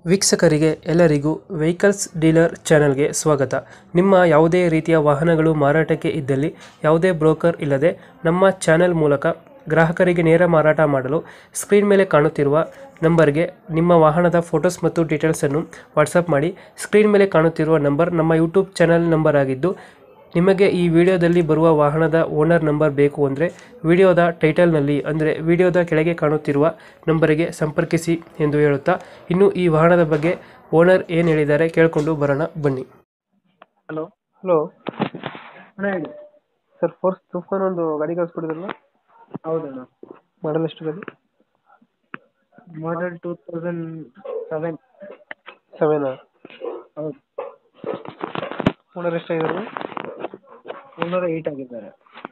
ವೀಕ್ಷಕರಿಗೆ ಎಲ್ಲರಿಗೂ vehicles dealer ಚಾನೆಲ್ಗೆ ಸ್ವಾಗತ ನಿಮ್ಮ ಯಾವುದೇ ರೀತಿಯ ವಾಹನಗಳು ಮಾರಾಟಕ್ಕೆ ಇದ್ದಲ್ಲಿ ಯಾವುದೇ ಬ್ರೋಕರ್ ಇಲ್ಲದೆ ನಮ್ಮ ಚಾನೆಲ್ ಮೂಲಕ ಗ್ರಾಹಕರಿಗೆ ನೇರ ಮಾರಾಟ ಮಾಡಲು ಸ್ಕ್ರೀನ್ ಮೇಲೆ ಕಾಣುತ್ತಿರುವ ನಂಬರ್ಗೆ ನಿಮ್ಮ ವಾಹನದ ಫೋಟೋಸ್ ಮತ್ತು ಡೀಟೇಲ್ಸನ್ನು ವಾಟ್ಸಪ್ ಮಾಡಿ ಸ್ಕ್ರೀನ್ ಮೇಲೆ ಕಾಣುತ್ತಿರುವ ನಂಬರ್ ನಮ್ಮ ಯೂಟ್ಯೂಬ್ ಚಾನೆಲ್ ನಂಬರ್ ಆಗಿದ್ದು ನಿಮಗೆ ಈ ವಿಡಿಯೋದಲ್ಲಿ ಬರುವ ವಾಹನದ ಓನರ್ ನಂಬರ್ ಬೇಕು ಅಂದರೆ ವಿಡಿಯೋದ ಟೈಟಲ್ನಲ್ಲಿ ಅಂದರೆ ವಿಡಿಯೋದ ಕೆಳಗೆ ಕಾಣುತ್ತಿರುವ ನಂಬರಿಗೆ ಸಂಪರ್ಕಿಸಿ ಎಂದು ಹೇಳುತ್ತಾ ಇನ್ನು ಈ ವಾಹನದ ಬಗ್ಗೆ ಓನರ್ ಏನು ಹೇಳಿದ್ದಾರೆ ಕೇಳಿಕೊಂಡು ಬರೋಣ ಬನ್ನಿ ಹಲೋ ಹಲೋ ಅಣ್ಣ ಹೇಳಿ ಸರ್ ಫೋರ್ಸ್ ತುಫಾನ್ ಒಂದು ಗಾಡಿ ಕಳಿಸ್ಕೊಡಿದ್ರಲ್ಲ ಹೌದಣ್ಣ ಮಾಡಲ್ ಎಷ್ಟು ಗಾಡಿ model two thousand seven seven ಹೌದು ಓನರ್ ಎಷ್ಟಾಗಿದ್ದಾರೆ ಮುನ್ನೂರ ಏಯ್ಟ್ ಆಗಿದ್ದಾರೆ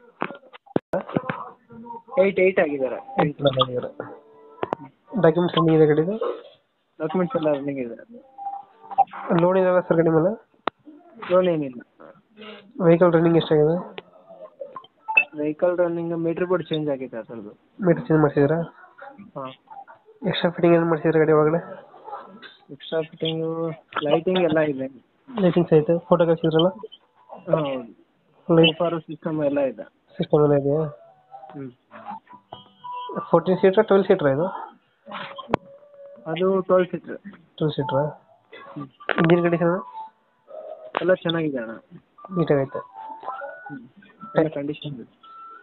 ಏಯ್ಟ್ ಏಯ್ಟ್ ಆಗಿದ್ದಾರೆ ಡಾಕ್ಯುಮೆಂಟ್ಸ್ ರನ್ನಿಂಗ್ ಇದೆ ಗಾಡಿದು ಡಾಕ್ಯುಮೆಂಟ್ಸ್ ಎಲ್ಲ ರನ್ನಿಂಗ್ ಇದೆ ಲೋನ್ ಇದೆಯಲ್ಲ ಸರ್ ಗಾಡಿ ಮೇಲೆ ಲೋನ್ ಏನಿಲ್ಲ ವೆಹಿಕಲ್ ರನ್ನಿಂಗ್ ಎಷ್ಟಾಗಿದೆ vehicle running meter board change ಆಗಿದೆ ಅದರದ್ದು ಮೀಟರ್ ಚೇಂಜ್ ಮಾಡಿಸಿದ್ರಾ ಹಾಂ ಎಕ್ಸ್ಟ್ರಾ ಫಿಟ್ಟಿಂಗ್ ಏನು ಮಾಡಿಸಿದ್ರೆ ಗಾಡಿ ಒಳಗಡೆ ಎಕ್ಸ್ಟ್ರಾ ಫಿಟ್ಟಿಂಗು ಲೈಟಿಂಗ್ ಎಲ್ಲ ಇದೆ ಲೈಟಿಂಗ್ಸ್ ಐತೆ ಫೋಟೋ ಕಳಿಸಿದ್ರಲ್ಲ ಹಾಂ ಹೌದು ಲೈಟ್ ಸೋಫಾರು ಸಿಸ್ಟಮ್ ಎಲ್ಲ ಇದೆ ಸಿಸ್ಟಮ್ ಎಲ್ಲ ಇದೆಯಾ ಹ್ಞೂ ಫೋರ್ಟೀನ್ ಸೀಟ್ರಾ ಟ್ವೆಲ್ ಸೀಟ್ರಾ ಇದು ಅದು ಟ್ವೆಲ್ ಸೀಟ್ರ್ ಟ್ವೆಲ್ ಸೀಟ್ರಾ ಹ್ಞೂ ಇಂಜಿನ್ ಕಂಡೀಷನ್ ಎಲ್ಲ ಚೆನ್ನಾಗಿದೆ ಅಣ್ಣ ನೀಟಾಗೈತೆ ಹ್ಞೂ ಎಲ್ಲ ಕಂಡೀಷನ್ ಇದೆ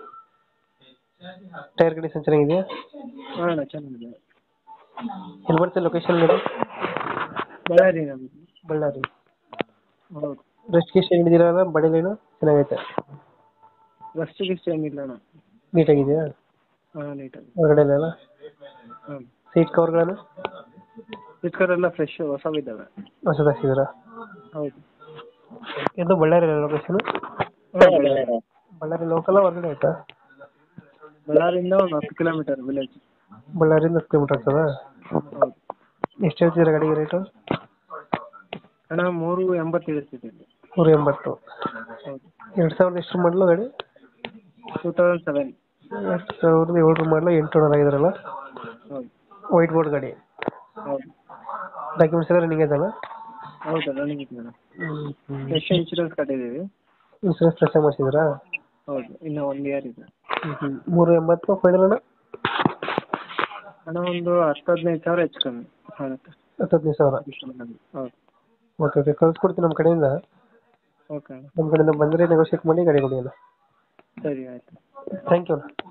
ಟೈರ್ ಕಂಡೀಷನ್ ಚೆನ್ನಾಗಿದೆಯಾ ಹಾಂ ಅಣ್ಣ ಚೆನ್ನಾಗಿದೆ ಎಲ್ಲಿ ಬರುತ್ತೆ ಲೊಕೇಶನ್ ಇದು ಬಳ್ಳಾರಿ ನಮ್ಮದು ಬಳ್ಳಾರಿ ಹೌದು ರೆಸ್ಟ್ ಗಿಸ್ಟ್ ಏನಿದ್ದೀರಲ್ಲ ಬಡಿಲೇನು ಚೆನ್ನಾಗೈತೆ ರಸ್ಟ್ ಗಿಸ್ಟ್ ಏನಿಲ್ಲ ಅಣ್ಣ ನೀಟಾಗಿದೆಯಾ ಹಾಂ ನೀಟಾಗಿ ಹೊರಗಡೆ ಎಲ್ಲ ಹಾಂ ಸೀಟ್ ಕವರ್ಗಳನ್ನು ಸ್ಟಿಕ್ಕರ್ ಎಲ್ಲ ಫ್ರೆಶ್ ಹೊಸವಿದ್ದಾವೆ ಹೊಸದು ಹಾಕ್ಸಿದ್ದೀರಾ ಹೌದು ಇದು ಬಳ್ಳಾರಿ ಲೊಕೇಶನ್ ಬಳ್ಳಾರಿ ಬಳ್ಳಾರಿ ಲೋಕಲ್ ಹೊರಗಡೆ ಆಯ್ತಾ ಬಳ್ಳಾರಿಯಿಂದ ಒಂದು ಹತ್ತು ಕಿಲೋಮೀಟರ್ ವಿಲೇಜ್ ಬಳ್ಳಾರಿಯಿಂದ ಹತ್ತು ಕಿಲೋಮೀಟರ್ ಆಗ್ತದಾ ಹೌದು ಎಷ್ಟು ಹೇಳ್ತಿದ್ದೀರಾ ಗಾಡಿಗೆ ರೇಟು ಅಣ್ಣ ಮೂರು ಎಂಬತ್ತು ಇಳಿಸ್ತಿದ್ದೀನಿ ನೂರ ಎಂಬತ್ತು ಹೌದು ಎರಡು ಸಾವಿರದ ಎಷ್ಟು ಮಾಡಲು ಗಾಡಿ ಟೂ ತೌಸಂಡ್ ಸೆವೆನ್ ಎರಡು ಸಾವಿರದ ಏಳರ ಮಾಡಲು ಎಂಟು ನೂರ ಆಗಿದ್ರಲ್ಲ ಹೌದು ವೈಟ್ ಬೋರ್ಡ್ ಗಾಡಿ ಹೌದು ಡಾಕ್ಯುಮೆಂಟ್ಸ್ ಎಲ್ಲ ರನ್ನಿಂಗ್ ಇದಲ್ಲ ಹೌದು ರನ್ನಿಂಗ್ ಇದೆ ಅಣ್ಣ ಫ್ರೆಶ್ ಇನ್ಶೂರೆನ್ಸ್ ಕಟ್ಟಿದ್ದೀವಿ ಇನ್ಸೂರೆನ್ಸ್ ಪ್ಲಸ್ ಮಾಡಿಸಿದ್ರಾ ಹೌದು ಇನ್ನೂ ಒನ್ ಇಯರ್ ಇದೆ ಮೂರು ಎಂಬತ್ತು ಫೈನಲ್ ಅಣ್ಣ ಅಣ್ಣ ಒಂದು ಹತ್ತು ಹದಿನೈದು ಸಾವಿರ ಹೆಚ್ಚು ಕಮ್ಮಿ ಆಗುತ್ತೆ ಹತ್ತು ಹದಿನೈದು ಸಾವಿರ ಹೌದು ಓಕೆ ಓಕೆ ಕಳ್ಸ್ಕೊಡ್ತೀನಿ ನಮ್ಮ ಕಡೆಯಿಂದ ಓಕೆ ಅಣ್ಣ ನಮ್ಮ ಕಡೆಯಿಂದ ಬಂದರೆ ನೆಗೋಷಿಯೇಟ್ ಮಾಡಿ ಗಾಡಿ ಕೊಡಿ ಅಣ್ಣ ಸರಿ ಆಯಿತು ಥ್ಯಾಂಕ್ ಯು ಅಣ್ಣ